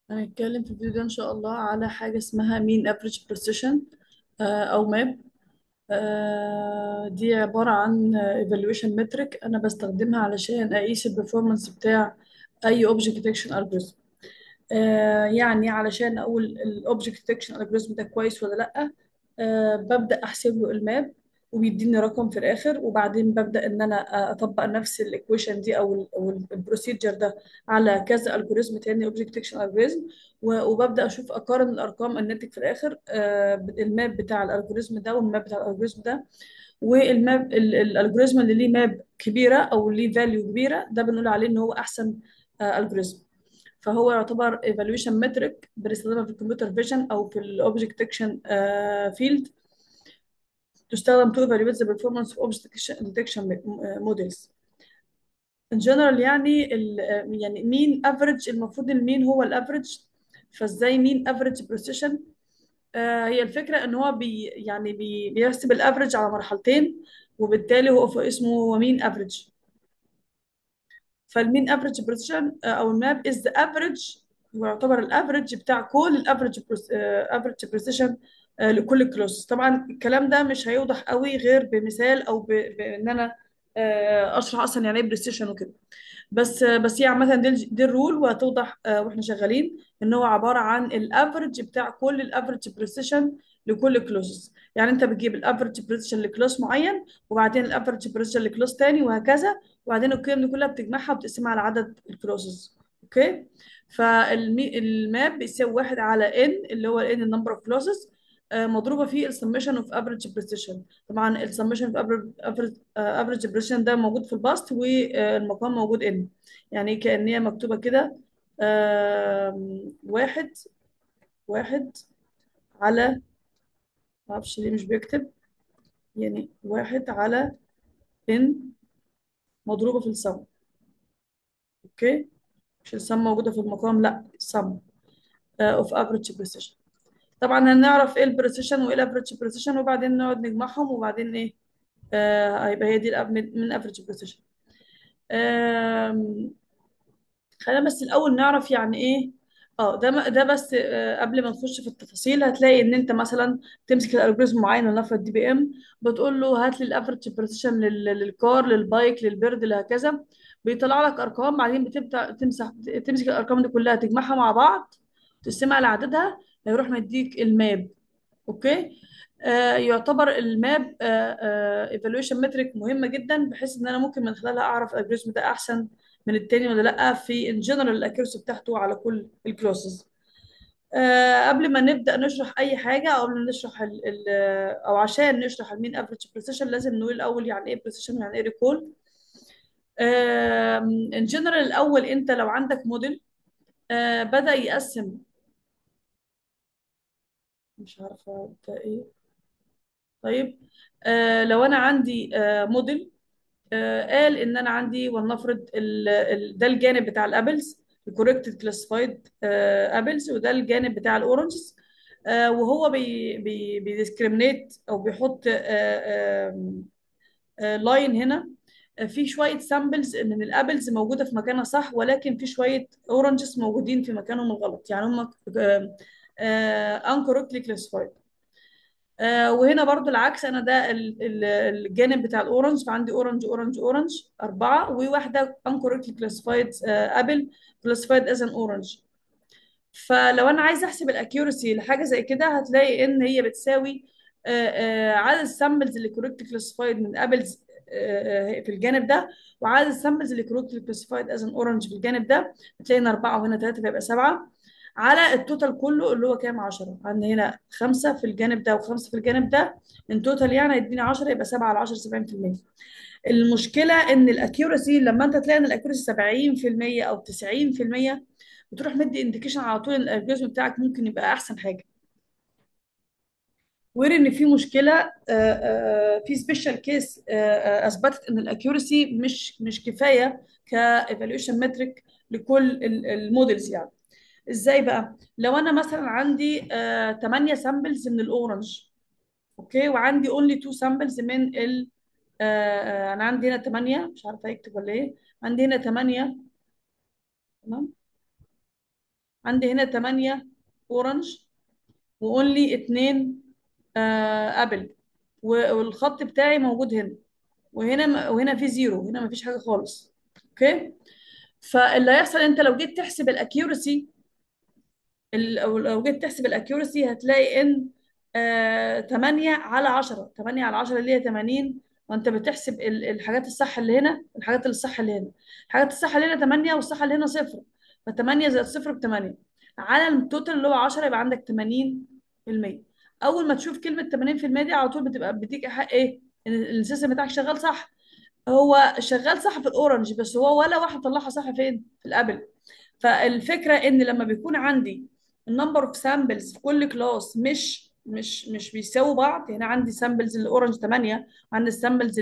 هنتكلم في الفيديو ده إن شاء الله على حاجة اسمها mean average precision آه، أو ماب آه، دي عبارة عن evaluation metric أنا بستخدمها علشان أقيس البرفورمانس بتاع أي object detection algorithm آه، يعني علشان اقول الاوبجكت ديتكشن الجوريزم ده كويس ولا لا آه، ببدا احسب له الماب وبيديني رقم في الاخر وبعدين ببدا ان انا اطبق نفس الايكويشن دي او ال او البروسيجر ده على كذا الجوريزم تاني اوبجكت ديتكشن الجوريزم وببدا اشوف اقارن الارقام الناتج في الاخر آه، الماب بتاع الالجوريزم ده والماب بتاع الالجوريزم ده والماب الالجوريزم اللي ليه ماب كبيره او ليه فاليو كبيره ده بنقول عليه ان هو احسن الجوريزم فهو يعتبر evaluation metric بنستخدمها في الكمبيوتر فيجن او في الاوبجكت ديتكشن فيلد تستخدم to evaluate the performance of object detection models in general يعني ال يعني مين افريج المفروض المين هو الافريج فازاي مين افريج precision آه هي الفكره ان هو بي يعني بي بيحسب الافريج على مرحلتين وبالتالي هو في اسمه مين افريج فالمين افريج بريسيشن او الماب از ذا افريج هو يعتبر الافريج بتاع كل الافريج افريج بريسيشن لكل كلوز طبعا الكلام ده مش هيوضح قوي غير بمثال او ب- بان انا آه، اشرح اصلا يعني ايه بريسيشن وكده بس آه، بس هي عامه دي دي الرول وهتوضح آه، واحنا شغالين ان هو عباره عن الافريج بتاع كل الافريج بريسيشن لكل كلوزز يعني انت بتجيب الافريج بريسيشن لكلوز معين وبعدين الافريج بريسيشن لكلوز تاني وهكذا وبعدين القيم دي كلها بتجمعها وبتقسمها على عدد الكلوزز اوكي فالماب بيساوي واحد على ان اللي هو ان النمبر اوف كلوزز مضروبه في السمشن اوف افريج بريسيشن طبعا السمشن اوف افريج بريسيشن ده موجود في الباست والمقام موجود ان يعني كأن هي مكتوبه كده آم، واحد واحد على معرفش ليه مش بيكتب يعني واحد على ان مضروبه في السم اوكي مش السم موجوده في المقام لا السم اوف افريج بريسيشن طبعا هنعرف ايه البريسيشن وايه الافريج بريسيشن وبعدين نقعد نجمعهم وبعدين ايه آه هيبقى هي دي الأب- من من افريج بريسيشن خلينا بس الاول نعرف يعني ايه اه ده م- ده بس آه قبل ما نخش في التفاصيل هتلاقي ان انت مثلا تمسك الالجوريزم معين ولنفرض دي بي ام بتقول له هات لي الافريج بريسيشن للكار للبايك للبرد لهكذا بيطلع لك ارقام بعدين بتبدا تمسح تمسك الارقام دي كلها تجمعها مع بعض تقسمها على عددها هيروح مديك الماب اوكي آه يعتبر الماب ايفالويشن متريك مهمه جدا بحيث ان انا ممكن من خلالها اعرف الالجوريزم ده احسن من التاني ولا لا في ان جنرال الاكيرسي بتاعته على كل الكلوسز آه قبل ما نبدا نشرح اي حاجه او قبل ما نشرح ال ال او عشان نشرح المين افريج بريسيشن لازم نقول الاول يعني ايه بريسيشن يعني ايه ريكول ان جنرال الاول انت لو عندك موديل آه بدا يقسم مش عارفه ده ايه طيب آه لو انا عندي آه موديل آه قال ان انا عندي ولنفرض ال- ال- ده الجانب بتاع الابلز الكوركتد كلاسيفايد ابلز وده الجانب بتاع الاورنجز آه وهو بي بي بيديسكريمنيت او بيحط لاين هنا آه، في شويه سامبلز من الابلز موجوده في مكانها صح ولكن في شويه اورنجز موجودين في مكانهم الغلط يعني هم انكوركتلي كلاسيفايد آه وهنا برضو العكس انا ده ال- ال- الجانب بتاع الاورنج فعندي اورنج اورنج اورنج اربعه وواحده انكوركتلي كلاسيفايد ابل كلاسيفايد از ان اورنج فلو انا عايزه احسب الاكيورسي لحاجه زي كده هتلاقي ان هي بتساوي آه، آه، عدد السامبلز اللي كوركت كلاسيفايد من ابلز في الجانب ده وعدد السامبلز اللي كوركت كلاسيفايد از ان اورنج في الجانب ده هتلاقي ان اربعه وهنا ثلاثه فيبقى سبعه على التوتال كله اللي هو كام 10 عندي هنا خمسه في الجانب ده وخمسه في الجانب ده من توتال يعني هيديني 10 يبقى 7 على 10 70% المشكله ان الاكيورسي لما انت تلاقي ان الاكيورسي 70% او 90% بتروح مدي انديكيشن على طول ان الالجوريزم بتاعك ممكن يبقى احسن حاجه وير ان في مشكله آه، آه، في سبيشال كيس اثبتت ان الاكيورسي مش مش كفايه كايفالويشن متريك لكل ال- المودلز يعني ازاي بقى لو انا مثلا عندي 8 سامبلز من الاورنج اوكي وعندي اونلي 2 سامبلز من ال آه، آه، انا عندي هنا 8 مش عارفه اكتب ولا ايه عندي هنا 8 تمام عندي هنا 8 اورنج واونلي 2 ابل والخط بتاعي موجود هنا وهنا وهنا في زيرو هنا مفيش حاجه خالص اوكي فاللي هيحصل انت لو جيت تحسب الاكيورسي لو لو جيت تحسب الاكيورسي هتلاقي ان آه 8 على 10 8 على 10 اللي هي 80 وانت بتحسب ال- الحاجات الصح اللي هنا الحاجات اللي الصح اللي هنا الحاجات الصح اللي هنا 8 والصح اللي هنا صفر ف8 زائد صفر ب 8 على التوتال اللي هو 10 يبقى عندك 80% اول ما تشوف كلمة 80% دي على طول بتبقى بتيجي حق ايه ان السيستم بتاعك شغال صح هو شغال صح في الاورنج بس هو ولا واحد طلعها صح فين في الابل فالفكره ان لما بيكون عندي النمبر اوف سامبلز في كل كلاس مش مش مش بيساووا بعض يعني عندي سامبلز الاورنج 8 وعندي السامبلز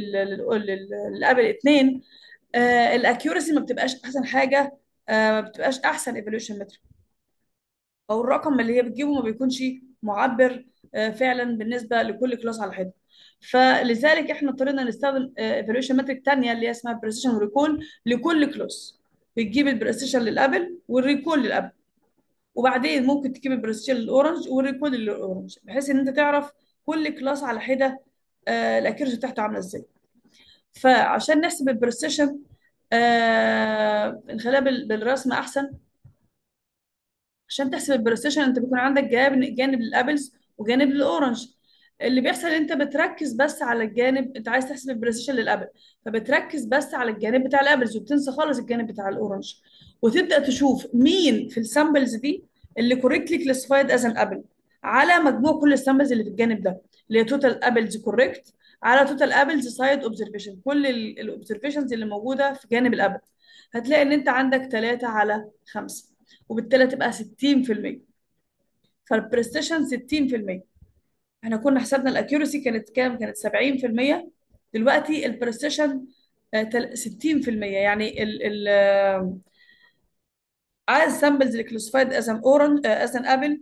الابل 2 الاكيورسي ما بتبقاش احسن حاجه آه، ما بتبقاش احسن ايفالويشن متر او الرقم اللي هي بتجيبه ما بيكونش معبر آه، فعلا بالنسبه لكل كلاس على حده فلذلك احنا اضطرينا نستخدم ايفالويشن ماتريك تانية اللي هي اسمها بريسيشن وريكول لكل كلاس بتجيب البريسيشن للابل والريكول للابل وبعدين ممكن تجيب البريسيشن للاورنج والريكول للاورنج بحيث ان انت تعرف كل كلاس على حده آه، الاكيرسي بتاعته عامله ازاي فعشان نحسب البريسيشن آه نخليها بال- بالرسم احسن عشان تحسب البرستيشن انت بيكون عندك جانب جانب للابلز وجانب للاورنج اللي بيحصل ان انت بتركز بس على الجانب انت عايز تحسب البرستيشن للابل فبتركز بس على الجانب بتاع الابلز وبتنسى خالص الجانب بتاع الاورنج وتبدا تشوف مين في السامبلز دي اللي كوريكتلي كلاسيفايد از ان ابل على مجموع كل السامبلز اللي في الجانب ده اللي هي توتال ابلز كوريكت على توتال ابلز سايد اوبزرفيشن كل الاوبزرفيشنز اللي موجوده في جانب الابل هتلاقي ان انت عندك 3 على 5 وبالتالي تبقى 60% فالبرستيشن 60% احنا كنا حسبنا الاكيورسي كانت كام كانت 70% دلوقتي البرستيشن 60% يعني ال ال آه، عدد السامبلز اللي كلاسيفايد از ان اورنج از ان ابل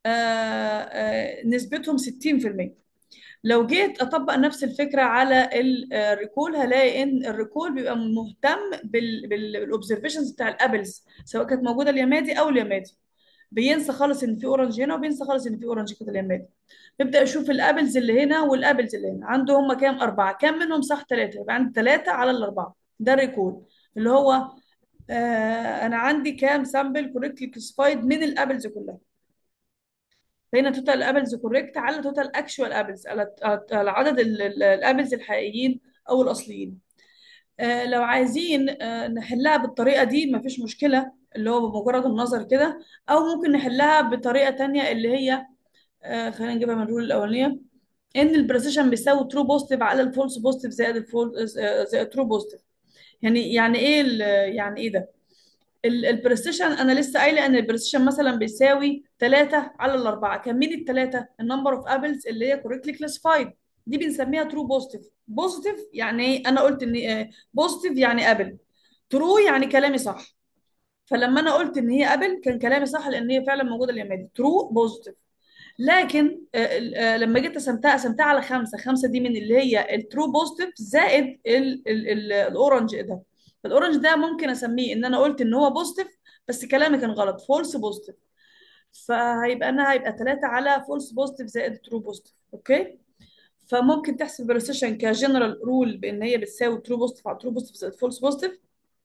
نسبتهم 60% لو جيت اطبق نفس الفكره على الريكول هلاقي ان الريكول بيبقى مهتم بالاوبزرفيشنز بتاع الابلز سواء كانت موجوده اليمادي او اليمادي بينسى خالص ان في اورنج هنا وبينسى خالص ان في اورنج كده اليمادي بيبدا يشوف الابلز اللي هنا والابلز اللي هنا عنده هم كام اربعه كام منهم صح ثلاثه يبقى عندي ثلاثه على الاربعه ده الريكول اللي هو آه انا عندي كام سامبل كوريكتلي كلاسيفايد من الابلز كلها فهنا توتال ابلز كوريكت على توتال اكشوال ابلز على على عدد الابلز الحقيقيين او الاصليين آه لو عايزين آه نحلها بالطريقه دي مفيش مشكله اللي هو بمجرد النظر كده او ممكن نحلها بطريقه تانية اللي هي آه خلينا نجيبها من الرول الاولانيه ان البريسيشن بيساوي ترو بوزيتيف على الفولس بوزيتيف زائد الفول زائد ترو بوزيتيف يعني يعني ايه ال- يعني ايه ده البرستيشن انا لسه قايله ان البرستيشن مثلا بيساوي 3 على الاربعه كان مين الثلاثه النمبر اوف ابلز اللي هي كوريكتلي كلاسيفايد دي بنسميها ترو بوزيتيف بوزيتيف يعني ايه انا قلت ان بوزيتيف يعني ابل ترو يعني كلامي صح فلما انا قلت ان هي ابل كان كلامي صح لان هي فعلا موجوده اليمادي ترو بوزيتيف لكن آه، آه، لما جيت قسمتها قسمتها على خمسه خمسه دي من اللي هي الترو بوزيتيف زائد ال- ال- ال- الاورنج ده الاورنج ده ممكن اسميه ان انا قلت ان هو بوزيتيف بس كلامي كان غلط فولس بوزيتيف فهيبقى انا هيبقى 3 على فولس بوزيتيف زائد ترو بوزيتيف اوكي فممكن تحسب الريسيشن كجنرال رول بان هي بتساوي ترو بوزيتيف على ترو بوزيتيف زائد فولس بوزيتيف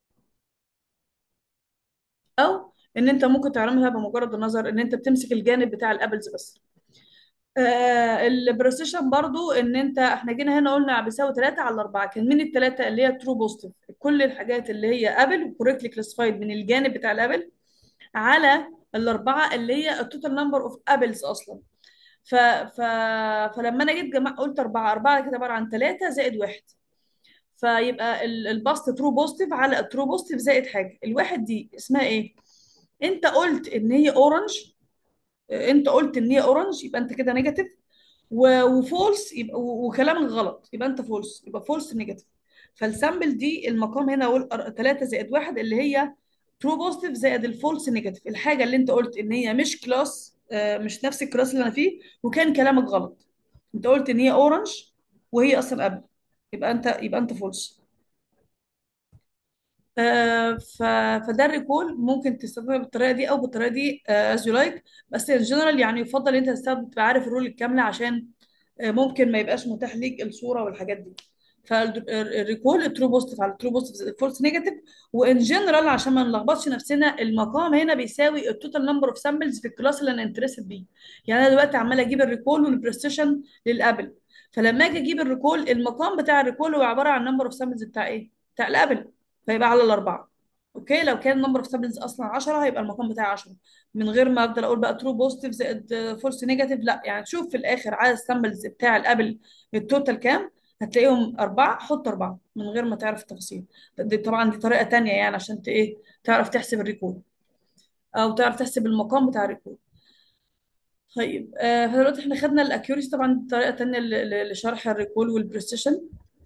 او ان انت ممكن تعملها بمجرد النظر ان انت بتمسك الجانب بتاع الابلز بس آه البريسيشن برضو ان انت احنا جينا هنا قلنا بيساوي 3 على 4 كان مين الثلاثه اللي هي ترو بوزيتيف كل الحاجات اللي هي ابل وكوريكتلي كلاسيفايد من الجانب بتاع الابل على الاربعه اللي هي التوتال نمبر اوف ابلز اصلا ف... ف... فلما انا جيت جمع قلت اربعه اربعه كده عباره عن 3 زائد واحد فيبقى ال- الباست ترو بوزيتيف على الترو بوزيتيف زائد حاجه الواحد دي اسمها ايه انت قلت ان هي اورنج انت قلت ان هي اورنج يبقى انت كده نيجاتيف و- وفولس يبقى و- وكلامك غلط يبقى انت فولس يبقى فولس نيجاتيف فالسامبل دي المقام هنا هو 3 زائد 1 اللي هي ترو بوزيتيف زائد الفولس نيجاتيف الحاجه اللي انت قلت ان هي مش كلاس آه، مش نفس الكلاس اللي انا فيه وكان كلامك غلط انت قلت ان هي اورنج وهي اصلا قبل يبقى انت يبقى انت فولس آه، ف... فده الريكول ممكن تستخدمه بالطريقه دي او بالطريقه دي از يو لايك بس ان جنرال يعني يفضل ان انت تستخدم تبقى عارف الرول الكامله عشان آه، ممكن ما يبقاش متاح ليك الصوره والحاجات دي فالريكول الترو بوزيتيف على الترو بوزيتيف الفولس نيجاتيف وان جنرال عشان ما نلخبطش نفسنا المقام هنا بيساوي التوتال نمبر اوف سامبلز في الكلاس اللي انا انترستد بيه يعني انا دلوقتي عمال اجيب الريكول والبريستيشن للابل فلما اجي اجيب الريكول المقام بتاع الريكول هو عباره عن نمبر اوف سامبلز بتاع ايه بتاع الابل فيبقى على الاربعه اوكي لو كان نمبر اوف سامبلز اصلا 10 هيبقى المقام بتاعي 10 من غير ما افضل اقول بقى ترو بوزيتيف زائد فولس نيجاتيف لا يعني تشوف في الاخر عدد السامبلز بتاع الابل التوتال كام هتلاقيهم أربعة حط أربعة من غير ما تعرف التفاصيل دي طبعا دي طريقة تانية يعني عشان ت- إيه تعرف تحسب الريكول أو تعرف تحسب المقام بتاع الريكول طيب آه فدلوقتي احنا خدنا الاكيوريسي طبعا دي طريقة تانية ل- ل- لشرح الريكول والبريسيشن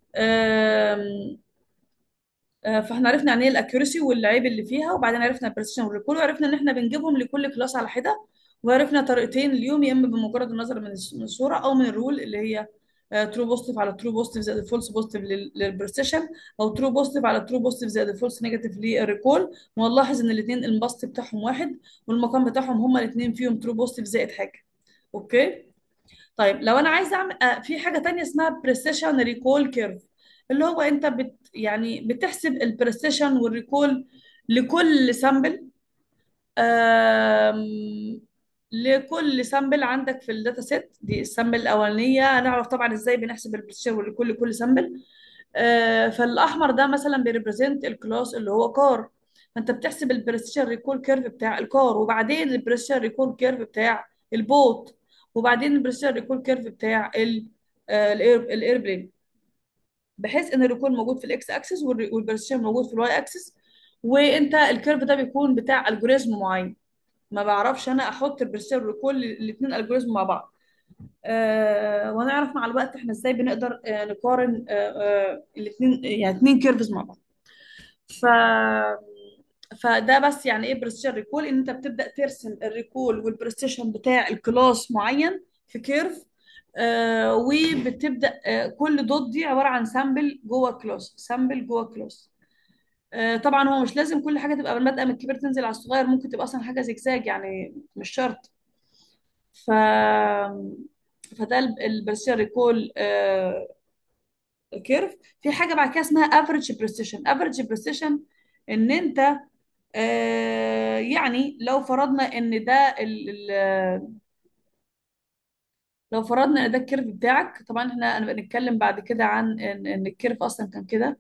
آه، فاحنا عرفنا يعني ايه الاكيورسي والعيب اللي فيها وبعدين عرفنا البريسيشن والريكول وعرفنا ان احنا بنجيبهم لكل كلاس على حده وعرفنا طريقتين اليوم يا اما بمجرد النظر من الس- من الصوره او من الرول اللي هي ترو بوزيتيف على ترو بوزيتيف زائد فولس بوزيتيف للبريسيشن او ترو بوزيتيف على ترو بوزيتيف زائد فولس نيجاتيف للريكول ونلاحظ ان الاثنين البسط بتاعهم واحد والمقام بتاعهم هما الاثنين فيهم ترو بوزيتيف زائد حاجه اوكي طيب لو انا عايزه اعمل آه، في حاجه تانية اسمها بريسيشن ريكول كيرف اللي هو انت بت يعني بتحسب البريسيشن والريكول لكل سامبل آم، لكل سامبل عندك في الداتا سيت دي السامبل الاولانيه هنعرف طبعا ازاي بنحسب البريسيشن والريكول لكل سامبل آه، فالاحمر ده مثلا بيريبريزنت الكلاس اللي هو كار فانت بتحسب البريسيشن ريكول كيرف بتاع الكار وبعدين البريسيشن ريكول كيرف بتاع البوت وبعدين البريسيشن ريكول كيرف بتاع ال- آه، الاير الايربلين بحيث ان الريكول موجود في الاكس اكسس والبريسيشن موجود في الواي اكسس وانت الكيرف ده بيكون بتاع الجوريزم معين ما بعرفش انا احط البريسيشن والريكول الاثنين الجوريزم مع بعض آه وهنعرف مع الوقت احنا ازاي بنقدر آه نقارن آه آه الاثنين يعني اثنين كيرفز مع بعض ف فده بس يعني ايه بريسيشن ريكول ان انت بتبدا ترسم الريكول والبريسيشن بتاع الكلاس معين في كيرف آه وبتبدا آه كل دوت دي عباره عن سامبل جوه كلاس سامبل جوه كلاس آه طبعا هو مش لازم كل حاجه تبقى بادئه من الكبير تنزل على الصغير ممكن تبقى اصلا حاجه زجزاج يعني مش شرط ف فده البريسيشن ريكول كيرف في حاجه بعد كده اسمها افريج بريسيشن افريج بريسيشن ان انت آه يعني لو فرضنا ان ده ال ال لو فرضنا ان ده الكيرف بتاعك طبعا احنا هنبقى نتكلم بعد كده عن ان, إن الكيرف اصلا كان كده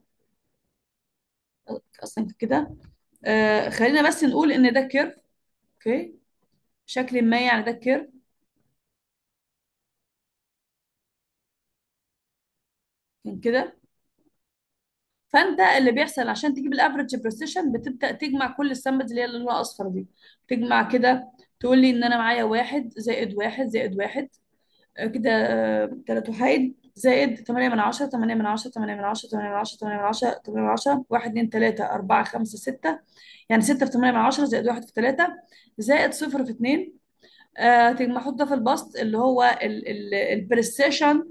اصلا كان كده آه خلينا بس نقول ان ده كيرف اوكي بشكل ما يعني ده الكيرف كان كده فانت اللي بيحصل عشان تجيب الافريج بريسيشن بتبدا تجمع كل السامبلز اللي هي اللي لونها اصفر دي تجمع كده تقول لي ان انا معايا واحد زائد واحد زائد واحد آه، كده آه، تلات وحيد زائد تمانية من عشرة تمانية من عشرة تمانية من عشرة تمانية من عشرة تمانية من عشرة تمانية من عشرة واحد اتنين تلاتة أربعة خمسة ستة يعني ستة في تمانية من عشرة زائد واحد في تلاتة زائد صفر في اتنين آه تجمع حط ده في البسط اللي هو البريسيشن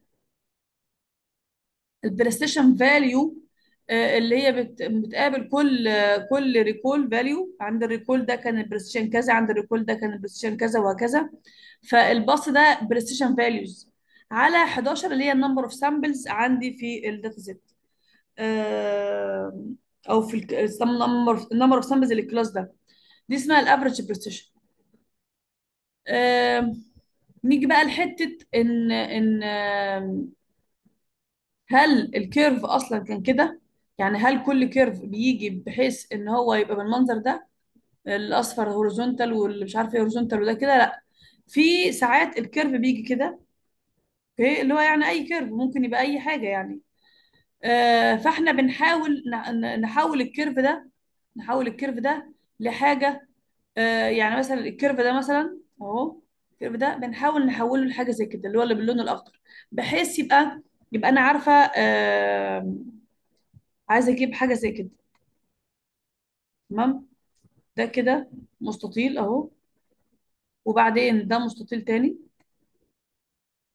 البريسيشن فاليو اللي هي بت- بتقابل كل كل ريكول فاليو عند الريكول ده كان البريسيشن كذا عند الريكول ده كان البريسيشن كذا وهكذا فالباص ده بريسيشن فاليوز على 11 اللي هي النمبر اوف سامبلز عندي في الداتا سيت او في النمبر النمبر اوف سامبلز الكلاس ده دي اسمها الافريج بريسيشن نيجي بقى لحته ان ان آم، هل الكيرف اصلا كان كده يعني هل كل كيرف بيجي بحيث ان هو يبقى بالمنظر ده الاصفر هوريزونتال واللي مش عارف ايه هوريزونتال وده كده لا في ساعات الكيرف بيجي كده اوكي اللي هو يعني اي كيرف ممكن يبقى اي حاجه يعني آه فاحنا بنحاول ن- ن- نحول الكيرف ده نحول الكيرف ده لحاجه آه يعني مثلا الكيرف ده مثلا اهو الكيرف ده بنحاول نحوله لحاجه زي كده اللي هو اللي باللون الاخضر بحيث يبقى يبقى انا عارفه آه عايزه اجيب حاجه زي كده تمام ده كده مستطيل اهو وبعدين ده مستطيل تاني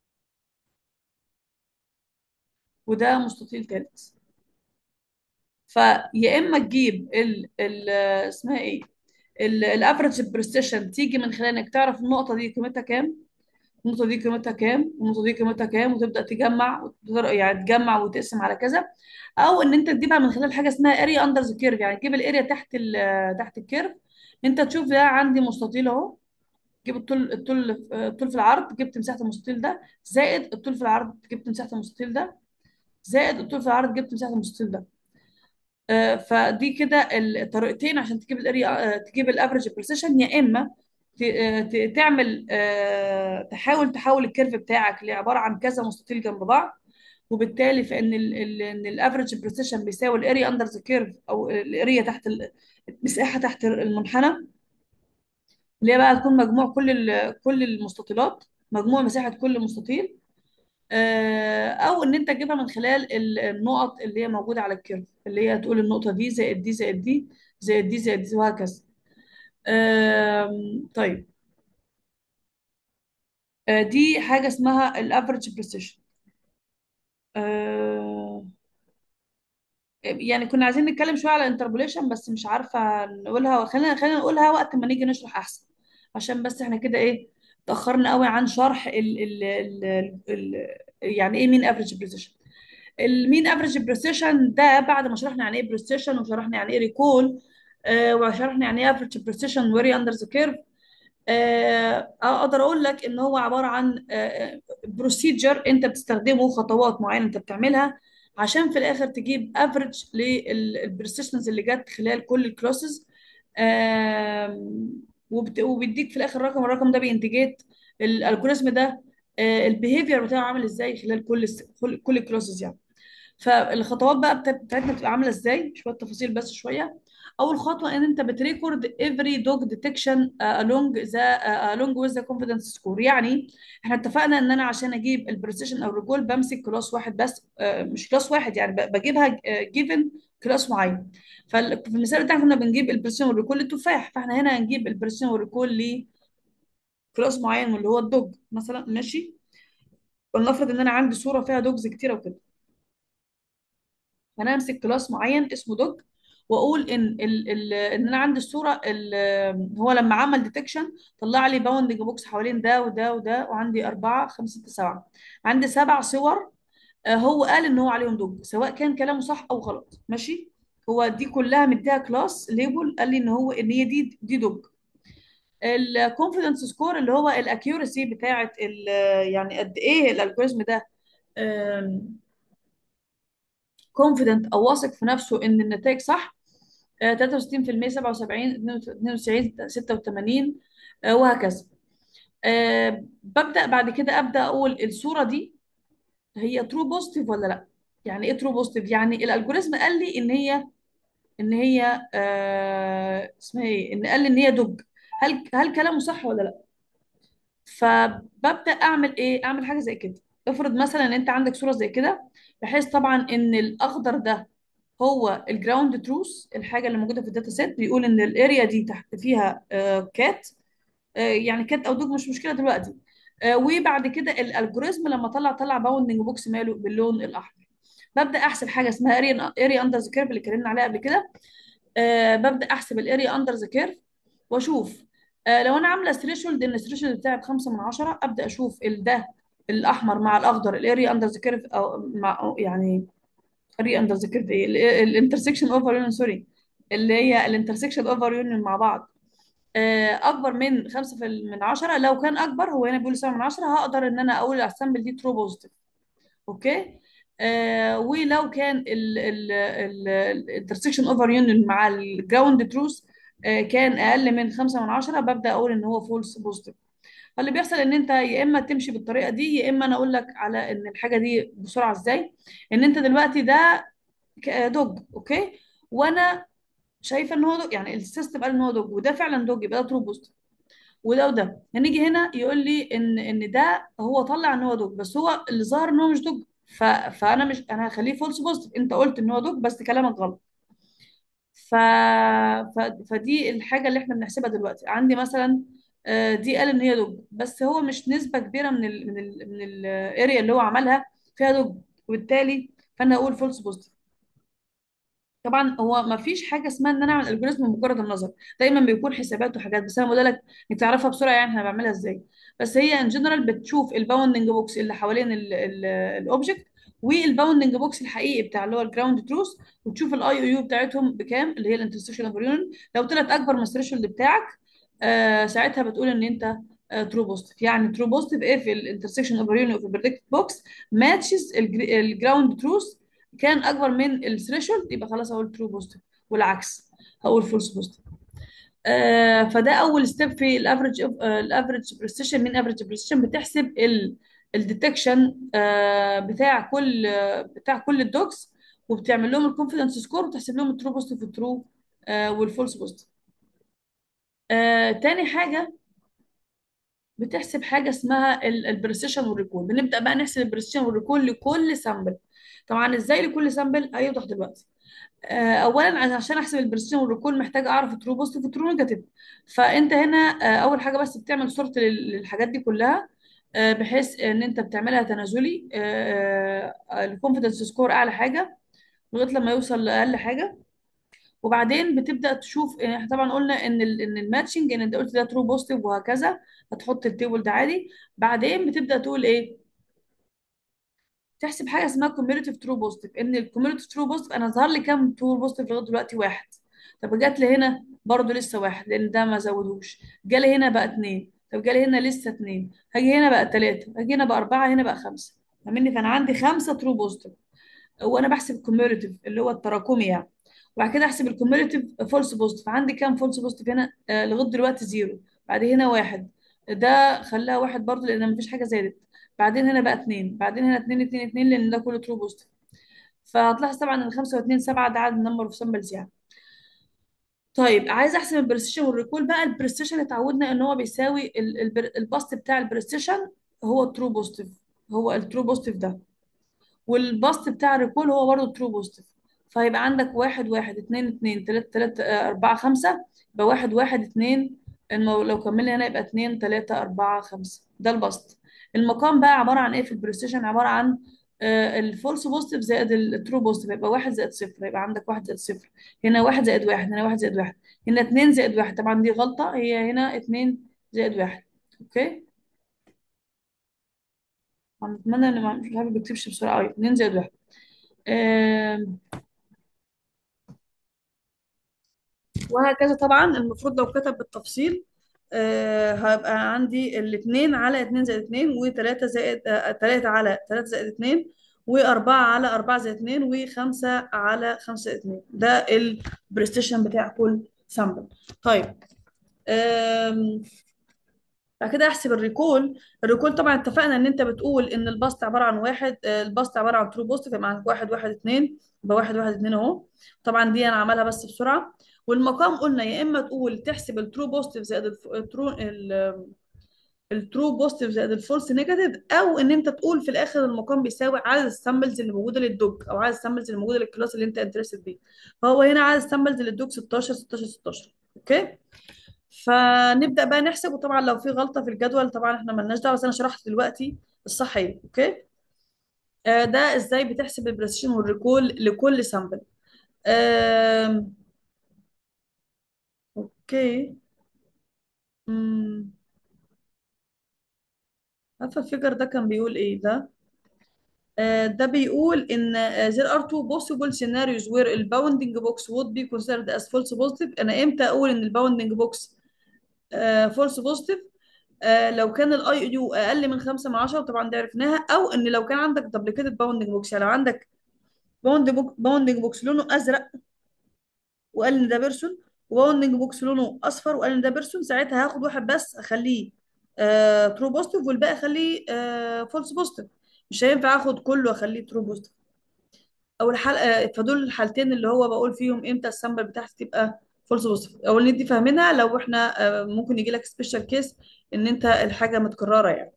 وده مستطيل تالت فيا اما تجيب ال ال اسمها ايه الافريج بريستيشن تيجي من خلال انك تعرف النقطه دي قيمتها كام النقطه دي قيمتها كام والنقطه دي قيمتها كام وتبدا تجمع وتقدر- يعني تجمع وتقسم على كذا او ان انت تجيبها من خلال حاجه اسمها اريا اندر ذا كيرف يعني تجيب الاريا تحت ال تحت الكيرف انت تشوف ده عندي مستطيل اهو جيب الطول الطول الطول في العرض جبت مساحه المستطيل ده زائد الطول في العرض جبت مساحه المستطيل ده زائد الطول في العرض جبت مساحه المستطيل ده آه، فدي كده الطريقتين عشان تجيب الاريا آه، تجيب الافريج بريسيشن يا اما ت- آه، ت- تعمل آه، تحاول تحول الكيرف بتاعك لعباره عن كذا مستطيل جنب بعض وبالتالي فان ال ال ان الافريج بريسيشن بيساوي الاريا اندر ذا كيرف او الاريا تحت ال- المساحه تحت المنحنى اللي هي بقى تكون مجموع كل ال- كل المستطيلات مجموع مساحه كل مستطيل آه، او ان انت تجيبها من خلال ال- النقط اللي هي موجوده على الكيرف اللي هي تقول النقطه دي زائد دي زائد دي زائد دي زائد دي وهكذا آم، طيب آه، دي حاجه اسمها الافريج بريسيشن يعني كنا عايزين نتكلم شويه على انتربوليشن بس مش عارفه نقولها خلينا خلينا نقولها وقت ما نيجي نشرح احسن عشان بس احنا كده ايه تاخرنا قوي عن شرح ال ال ال ال يعني ايه مين افريج بريسيشن المين افريج بريسيشن ده بعد ما شرحنا يعني ايه بريسيشن وشرحنا يعني ايه ريكول آه وشرحنا يعني ايه افريج بريسيشن ويري اندر ذا كيرف اقدر اقول لك ان هو عباره عن بروسيجر انت بتستخدمه خطوات معينه انت بتعملها عشان في الاخر تجيب افريج للبريسيشنز اللي جت خلال كل الكلاسز وبيديك في الاخر رقم الرقم ده بينتجيت الالجوريزم ده البيهيفير بتاعه عامل ازاي خلال كل كل كل الكلاسز يعني فالخطوات بقى بتا- بتاعتنا بتبقى عامله ازاي شويه تفاصيل بس شويه اول خطوه ان انت بتريكورد every dog detection uh, along the uh, along with the confidence score يعني احنا اتفقنا ان انا عشان اجيب البريسيشن او الريجول بمسك كلاس واحد بس آه، مش كلاس واحد يعني ب- بجيبها جيفن كلاس معين ففي المثال بتاعنا كنا بنجيب البريسيشن والريكول للتفاح فاحنا هنا هنجيب البريسيشن والريكول لكلاس معين واللي هو الدوج مثلا ماشي ولنفرض ان انا عندي صوره فيها دوجز كتيره وكده فانا امسك كلاس معين اسمه دوج واقول ان ال ال ان انا عندي الصوره ال هو لما عمل ديتكشن طلع لي باوندنج بوكس حوالين ده وده وده وعندي اربعه خمسه سته سبعه عندي سبع صور آه، هو قال ان هو عليهم دوج سواء كان كلامه صح او غلط ماشي هو دي كلها مديها كلاس ليبل قال لي ان هو ان هي دي دي دوج الكونفيدنس سكور اللي هو الاكيورسي بتاعه ال- يعني قد ايه الالجوريزم ده كونفيدنت او واثق في نفسه ان النتائج صح آه، 63% 77 92 86 آه، وهكذا آه، ببدأ بعد كده أبدأ أقول الصورة دي هي ترو بوزيتيف ولا لا يعني ايه ترو بوزيتيف يعني الالجوريزم قال لي ان هي ان هي آه اسمها ايه ان قال لي ان هي دوج هل هل كلامه صح ولا لا فببدأ اعمل ايه اعمل حاجة زي كده افرض مثلا ان انت عندك صورة زي كده بحيث طبعا ان الاخضر ده هو الجراوند تروث الحاجه اللي موجوده في الداتا سيت بيقول ان الاريا دي تحت فيها كات يعني كات او دوج مش مشكله دلوقتي آه، وبعد كده الالجوريزم لما طلع طلع باوندنج بوكس ماله باللون الاحمر ببدا احسب حاجه اسمها اريا اريا اندر ذا كيرف اللي اتكلمنا عليها قبل كده آه، ببدا احسب الاريا اندر ذا كيرف واشوف آه، لو انا عامله ثريشولد ان الثريشولد بتاعي بخمسة من عشرة ابدا اشوف ال- ده الاحمر مع الاخضر الاريا اندر ذا كيرف او مع يعني اري اندر ذكرت ايه الانترسكشن اوفر يونيون سوري اللي هي الانترسكشن اوفر يونيون مع بعض آه، اكبر من 5 في ال- من 10 لو كان اكبر هو هنا بيقول 7 من 10 هقدر ان انا اقول السامبل دي ترو بوزيتيف اوكي آه ولو كان الانترسكشن اوفر يونيون مع الجراوند تروث كان اقل من 5 من 10 ببدا اقول ان هو فولس بوزيتيف فاللي بيحصل ان انت يا اما تمشي بالطريقه دي يا اما انا اقول لك على ان الحاجه دي بسرعه ازاي ان انت دلوقتي ده ك- دوج اوكي وانا شايفه ان هو دوج يعني السيستم قال ان هو دوج وده فعلا دوج يبقى ده ترو بوست وده وده هنيجي هنا يقول لي ان ان ده هو طلع ان هو دوج بس هو اللي ظهر ان هو مش دوج ف... فانا مش انا هخليه فولس بوزيتيف انت قلت ان هو دوج بس كلامك غلط ف... ف... فدي الحاجه اللي احنا بنحسبها دلوقتي عندي مثلا آه، دي قال ان هي دوج بس هو مش نسبه كبيره من ال... من ال... من الاريا اللي هو عملها فيها دوج وبالتالي فانا اقول فولس بوزيتيف طبعا هو ما فيش حاجه اسمها ان انا اعمل الجوريزم بمجرد النظر دايما بيكون حسابات وحاجات بس انا بقول لك انك تعرفها بسرعه يعني انا بعملها ازاي بس هي ان جنرال بتشوف الباوندنج بوكس اللي حوالين الاوبجكت والباوندنج بوكس الحقيقي بتاع اللي هو الجراوند تروث وتشوف الاي او يو بتاعتهم بكام اللي هي الانترسيشن اوف يونين لو طلعت اكبر من الثريشولد بتاعك آه ساعتها بتقول ان انت ترو بوزيتيف يعني ترو بوزيتيف ايه في الانترسكشن اوف يونين اوف البريدكت بوكس ماتشز الجراوند تروث كان اكبر من الثريشولد يبقى خلاص اقول ترو بوزيتيف والعكس هقول فولس بوزيتيف آه فده اول ستيب في الافريج الافريج بريسيشن من افريج بريسيشن بتحسب الديتكشن آه بتاع كل آه بتاع كل الدوجز وبتعمل لهم الكونفيدنس سكور وتحسب لهم الترو بوزيتيف والترو آه والفولس بوزيتيف آه تاني حاجه بتحسب حاجه اسمها البريسيشن والريكول بنبدا بقى نحسب البريسيشن والريكول لكل سامبل طبعا ازاي لكل سامبل هيوضح دلوقتي آه، اولا عشان احسب البرسيشن والريكول محتاج اعرف الترو بوزيتيف والترو نيجاتيف فانت هنا آه، اول حاجه بس بتعمل سورت للحاجات دي كلها آه، بحيث ان انت بتعملها تنازلي الكونفيدنس سكور اعلى حاجه لغايه لما يوصل لاقل حاجه وبعدين بتبدا تشوف احنا طبعا قلنا ان ال ان الماتشنج ان انت قلت ده ترو بوزيتيف وهكذا هتحط التيبل ده عادي بعدين بتبدا تقول ايه تحسب حاجه اسمها كوميوليتيف ترو بوزيتيف ان الكوميوليتيف ترو بوزيتيف انا ظهر لي كام ترو بوزيتيف لغايه دلوقتي واحد طب جات لي هنا برضو لسه واحد لان ده ما زودوش جالي هنا بقى اتنين طب جالي هنا لسه اتنين هاجي هنا بقى تلاته هاجي هنا بقى اربعه هنا بقى خمسه فاهمني فانا عندي خمسه ترو بوزيتيف وانا بحسب الكوميوليتيف اللي هو التراكمي يعني وبعد كده احسب الكوميوليتيف فولس بوزيتيف عندي كام فولس بوزيتيف هنا آه لغايه دلوقتي زيرو بعد هنا واحد ده خلاها واحد برضو لان مفيش حاجه زادت بعدين هنا بقى اتنين بعدين هنا اتنين اتنين اتنين لان ده كله ترو بوزيتيف فهتلاحظ طبعا ان خمسة واتنين سبعة ده عدد نمبر اوف سامبلز يعني طيب عايز احسب البرستيشن والريكول بقى البرستيشن اتعودنا ان هو بيساوي ال- البر- الباست بتاع البرستيشن هو الترو بوزيتيف هو الترو بوزيتيف ده والباست بتاع الريكول هو برضه ترو بوزيتيف فيبقى عندك واحد واحد اتنين اتنين تلاتة تلاتة آه، أربعة خمسة يبقى واحد واحد اتنين المو... لو كملنا هنا يبقى اتنين تلاتة أربعة خمسة ده الباست المقام بقى عبارة عن ايه في البريسيشن عبارة عن آه الفولس بوزيتيف زائد الترو بوزيتيف يبقى واحد زائد صفر يبقى عندك واحد زائد صفر هنا واحد زائد واحد هنا واحد زائد واحد هنا اتنين زائد واحد طبعا دي غلطة هي هنا اتنين زائد واحد اوكي أنا اتمنى ان ما- مش عارف بكتبش بسرعة قوي اتنين زائد واحد آم، وهكذا طبعا المفروض لو كتب بالتفصيل آه هيبقى عندي الاثنين على اتنين زائد اتنين وتلاتة زائد آه تلاتة على تلاتة زائد اتنين وأربعة على أربعة زائد اتنين وخمسة على خمسة زائد اتنين ده البرستيشن بتاع كل سامبل طيب آم، بعد كده احسب الريكول الريكول طبعا اتفقنا ان انت بتقول ان الباست عباره عن واحد آه، الباست عباره عن ترو بوست يبقى معاك واحد واحد اتنين يبقى واحد واحد اتنين اهو طبعا دي انا عملها بس بسرعه والمقام قلنا يا اما تقول تحسب الترو بوزيتيف زائد الف- الترو ال- الترو بوزيتيف زائد الفولس نيجاتيف او ان انت تقول في الاخر المقام بيساوي عدد السامبلز اللي موجوده للدوج او عدد السامبلز اللي موجوده للكلاس اللي انت انترستد بيه فهو هنا عدد السامبلز للدوج 16 16 16 اوكي فنبدأ بقى نحسب وطبعا لو في غلطة في الجدول طبعا احنا ملناش دعوة بس انا شرحت دلوقتي الصح ايه اوكي آه ده ازاي بتحسب البريسيشن والريكول لكل سامبل آه اوكي امم عارفة الفيجر ده كان بيقول ايه ده آه ده بيقول ان آه, there are two possible scenarios where the bounding box would be considered as false positive انا امتى اقول ان الباوندنج بوكس فولس بوزيتيف لو كان الاي يو اقل من 5 من 10 طبعا دي عرفناها او ان لو كان عندك دبليكيتد باوندنج بوكس يعني لو عندك باوندنج بوك باوندنج بوكس لونه ازرق وقال ان ده بيرسون وباوندنج بوكس لونه اصفر وقال ان ده بيرسون ساعتها هاخد واحد بس اخليه ترو بوزيتيف والباقي اخليه فولس بوزيتيف مش هينفع اخد كله اخليه ترو بوزيتيف او الحلقه فدول الحالتين اللي هو بقول فيهم امتى السامبل بتاعتي تبقى فولس بوزيتيف او اللي دي فاهمينها لو احنا آه، ممكن يجي لك سبيشال كيس ان انت الحاجه متكرره يعني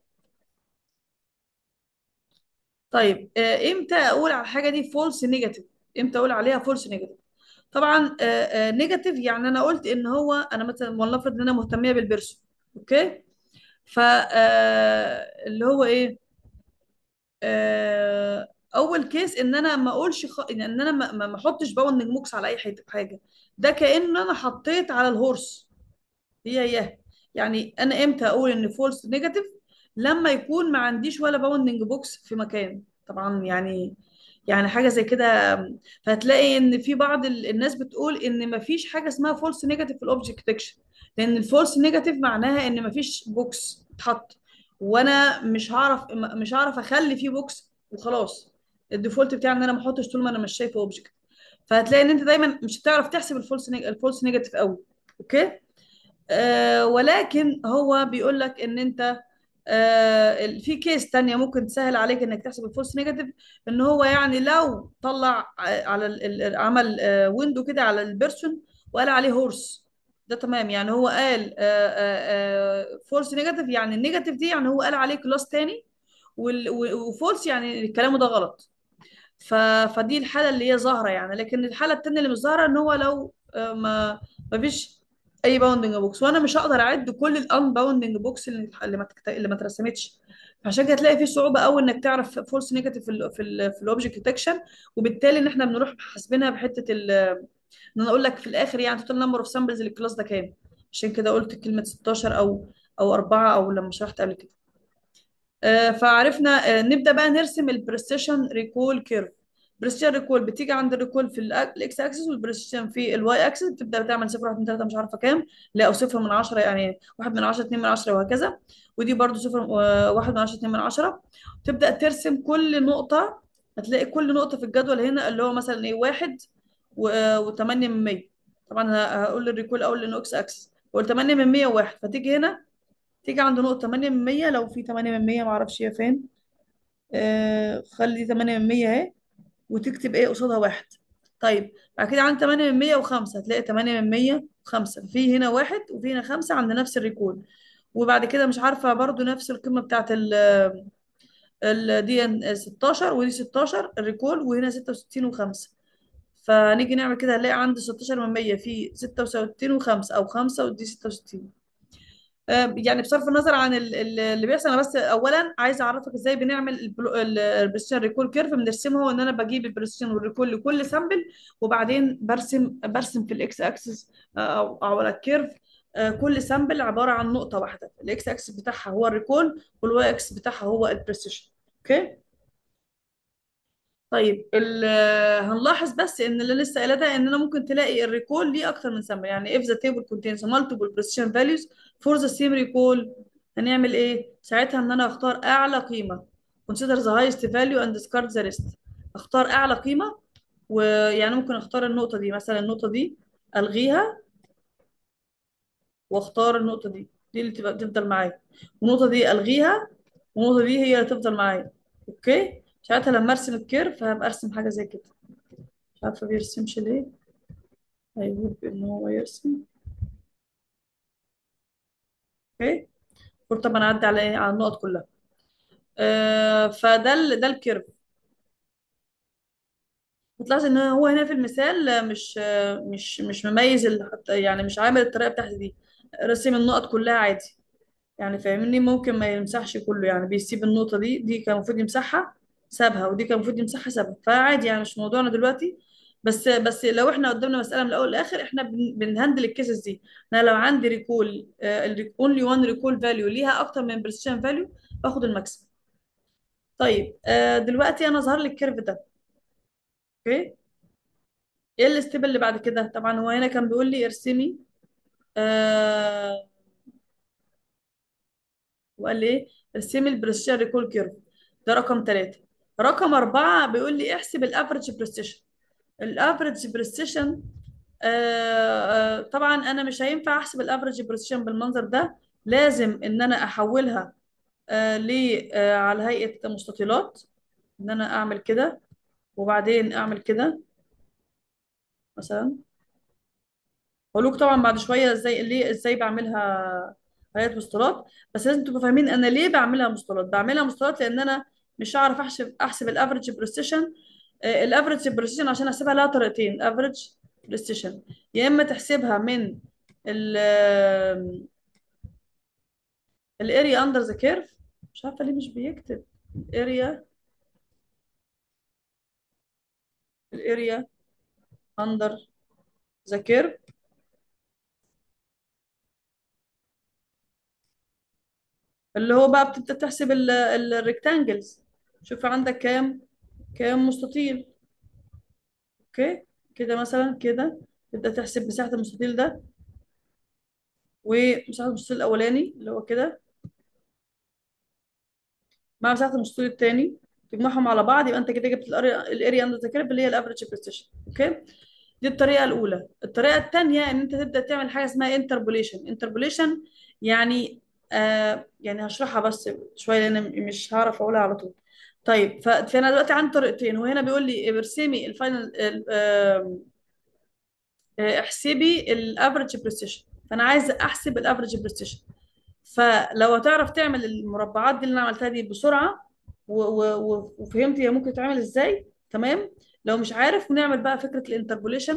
طيب آه، امتى اقول على الحاجه دي فولس نيجاتيف امتى اقول عليها فولس نيجاتيف طبعا نيجاتيف يعني انا قلت ان هو انا مثلا ولنفرض ان انا مهتميه بالبرسون اوكي ف آه، اللي هو ايه آه، اول كيس ان انا ما اقولش خ... ان انا ما ما ما احطش باوندنج بوكس على اي حته حاجه ده كأن انا حطيت على الهورس هي هي يعني انا امتى اقول ان فولس نيجاتيف لما يكون ما عنديش ولا باوندنج بوكس في مكان طبعا يعني يعني حاجه زي كده فهتلاقي ان في بعض ال- الناس بتقول ان ما فيش حاجه اسمها فولس نيجاتيف في الاوبجكت ديتكشن لان الفولس نيجاتيف معناها ان ما فيش بوكس اتحط وانا مش هعرف م- مش هعرف اخلي فيه بوكس وخلاص الديفولت بتاعي ان انا ما احطش طول ما انا مش شايفه اوبجكت فهتلاقي ان انت دايما مش هتعرف تحسب الفولس الفولس نيجاتيف قوي اوكي آه ولكن هو بيقول لك ان انت آه ال- في كيس تانية ممكن تسهل عليك انك تحسب الفولس نيجاتيف ان هو يعني لو طلع ع- على ال- ال- عمل آه ويندو كده على البيرسون وقال عليه هورس ده تمام يعني هو قال فولس نيجاتيف يعني النيجاتيف دي يعني هو قال عليه كلاس تاني وفولس يعني كلامه ده غلط ف... فدي الحالة اللي هي ظاهرة يعني لكن الحالة التانية اللي مش ظاهرة ان هو لو آه، ما ما فيش اي باوندنج بوكس وانا مش هقدر اعد كل الان باوندنج بوكس اللي اللي ما تكت... اللي ما اترسمتش عشان كده تلاقي في صعوبة قوي انك تعرف فولس نيجاتيف في ال في ال في الاوبجكت ديتكشن وبالتالي ان احنا بنروح حاسبينها بحتة ال ان انا اقول لك في الاخر يعني توتال نمبر اوف سامبلز للكلاس ده كام عشان كده قلت كلمة 16 او او 4 او لما شرحت قبل كده آه، فعرفنا آه، نبدأ بقى نرسم البريسيشن ريكول كيرف بريسيشن ريكول بتيجي عند الريكول في الاكس اكسس والبريسيشن في الواي اكسس بتبدأ تعمل 0 1 2 3 مش عارفة كام لا او 0 من 10 يعني 1 من 10 2 من 10 وهكذا ودي برضو 0 1 من 10 2 من 10 تبدأ ترسم كل نقطة هتلاقي كل نقطة في الجدول هنا اللي هو مثلا ايه 1 و8 من 100 طبعا ه- هقول الريكول اول لانه اكس اكسس قول 8 من 101 فتيجي هنا تيجي عند نقطة 8 من 100 لو في 8 من 100 معرفش هي فين آه خلي 8 من 100 اهي وتكتب ايه قصادها واحد طيب بعد كده عند 8 من 105 هتلاقي 8 من 105 في هنا واحد وفي هنا خمسة عند نفس الريكول وبعد كده مش عارفة برضو نفس القيمة بتاعت ال ال دي ان 16 ودي 16 الريكول وهنا 66 و5 فنيجي نعمل كده هنلاقي عند 16 من 100 في 66 و5 او 5 ودي 66 آه، يعني بصرف النظر عن ال- ال- اللي بيحصل انا بس اولا عايزه اعرفك ازاي بنعمل البريسيشن ريكول كيرف بنرسمه ان انا بجيب البريسيشن والريكول لكل سامبل وبعدين برسم برسم في الاكس اكسس او او على الكيرف آه، كل سامبل عباره عن نقطه واحده الاكس اكسس بتاعها هو الريكول والواي اكسس بتاعها هو البريسيشن اوكي طيب ال- هنلاحظ بس ان اللي لسه قايله ده ان انا ممكن تلاقي الريكول ليه اكتر من سمبل يعني if the table contains multiple precision values for the same recall هنعمل ايه ساعتها ان انا اختار اعلى قيمه consider the highest value and discard the rest اختار اعلى قيمه ويعني ممكن اختار النقطه دي مثلا النقطه دي الغيها واختار النقطه دي دي اللي تبقى تفضل معايا والنقطه دي الغيها والنقطه دي هي اللي تفضل معايا اوكي ساعتها لما ارسم الكيرف هبقى ارسم حاجه زي كده مش عارفة بيرسمش ليه هيقول إن هو يرسم أوكي المفروض طبعا أعدي على إيه على النقط كلها آه فده ال... ده الكيرف بتلاحظ إن هو هنا في المثال مش مش مش مميز ال... حتى يعني مش عامل الطريقة بتاعتي دي رسم النقط كلها عادي يعني فاهمني ممكن ما يمسحش كله يعني بيسيب النقطة دي دي كان المفروض يمسحها سابها ودي كان المفروض يمسحها سابها فعادي يعني مش موضوعنا دلوقتي بس بس لو احنا قدامنا مسألة من الأول للآخر احنا بن- بنهندل الكيسز دي أنا لو عندي ريكول اونلي وان ريكول فاليو ليها أكتر من بريسيشن فاليو باخد الماكسيمم طيب آه، دلوقتي أنا ظهر لي الكيرف ده اوكي ايه الستيب اللي بعد كده طبعا هو هنا كان بيقول لي ارسمي آه وقال لي ايه ارسمي البريسيشن ريكول كيرف ده رقم ثلاثة رقم أربعة بيقول لي احسب الافريج بريسيشن الافريج بريسيشن آه آه طبعا انا مش هينفع احسب الافريج بريسيشن بالمنظر ده لازم ان انا احولها آه ل آه على هيئة مستطيلات ان انا اعمل كده وبعدين اعمل كده مثلا هقولك طبعا بعد شويه ازاي ليه ازاي بعملها هيئه مسطرات بس لازم تبقوا فاهمين انا ليه بعملها مسطرات بعملها مسطرات لان انا مش هعرف احسب احسب الافريج بريسيشن الافريج بريسيشن عشان احسبها لها طريقتين افريج بريسيشن يا اما تحسبها من ال الاريا اندر ذا كيرف مش عارفه ليه مش بيكتب الاريا الاريا اندر ذا كيرف اللي هو بقى بتبدأ تحسب الريكتانجلز شوف عندك كام كام مستطيل اوكي كده مثلا كده تبدأ تحسب مساحة المستطيل ده ومساحة المستطيل الأولاني اللي هو كده مع مساحة المستطيل التاني تجمعهم على بعض يبقى انت كده جبت الاريا اندر ذا كيرف اللي هي الافريج بريستيشن اوكي دي الطريقة الأولى الطريقة التانية إن أنت تبدأ تعمل حاجة اسمها انتربوليشن انتربوليشن يعني آه يعني هشرحها بس شوية لأن مش هعرف أقولها على طول طيب ف- فأنا دلوقتي عندي طريقتين وهنا بيقول لي ارسمي الفاينل احسبي الافريج بريستيشن فأنا عايزة أحسب الافريج بريستيشن فلو هتعرف تعمل المربعات دي اللي أنا عملتها دي بسرعة و- و- و- وفهمت هي ممكن تتعمل إزاي تمام لو مش عارف نعمل بقى فكرة الانتربوليشن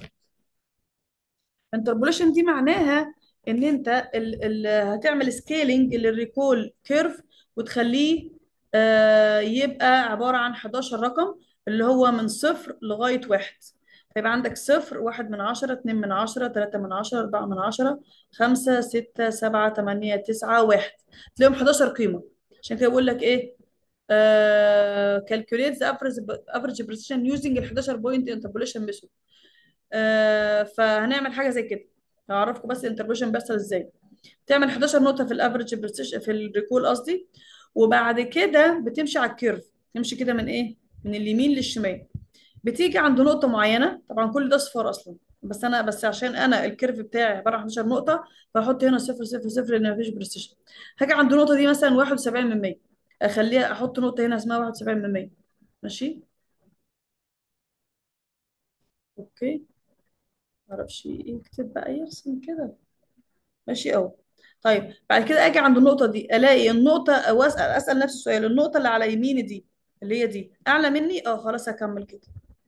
انتربوليشن دي معناها ان انت ال ال هتعمل سكيلينج للريكول كيرف وتخليه آه يبقى عبارة عن 11 رقم اللي هو من صفر لغاية واحد فيبقى عندك صفر واحد من عشرة اتنين من عشرة تلاتة من عشرة أربعة من عشرة خمسة ستة سبعة تمانية تسعة واحد تلاقيهم 11 قيمة عشان كده بقول لك ايه آه calculate the average average precision using ال 11 point interpolation method آه فهنعمل حاجه زي كده هعرفكم بس الانتربريشن بيحصل ازاي تعمل 11 نقطه في الافريج بريسيشن في الريكول قصدي وبعد كده بتمشي على الكيرف تمشي كده من ايه من اليمين للشمال بتيجي عند نقطه معينه طبعا كل ده صفار اصلا بس انا بس عشان انا الكيرف بتاعي عباره عن 11 نقطه فاحط هنا صفر صفر صفر لان مفيش بريسيشن هاجي عند النقطه دي مثلا 71 من 100 اخليها احط نقطه هنا اسمها 71 من 100 ماشي اوكي معرفش يكتب بقى يرسم كده ماشي قوي طيب بعد كده اجي عند النقطه دي الاقي النقطه او اسال اسال نفس السؤال النقطه اللي على يميني دي اللي هي دي اعلى مني اه خلاص هكمل كده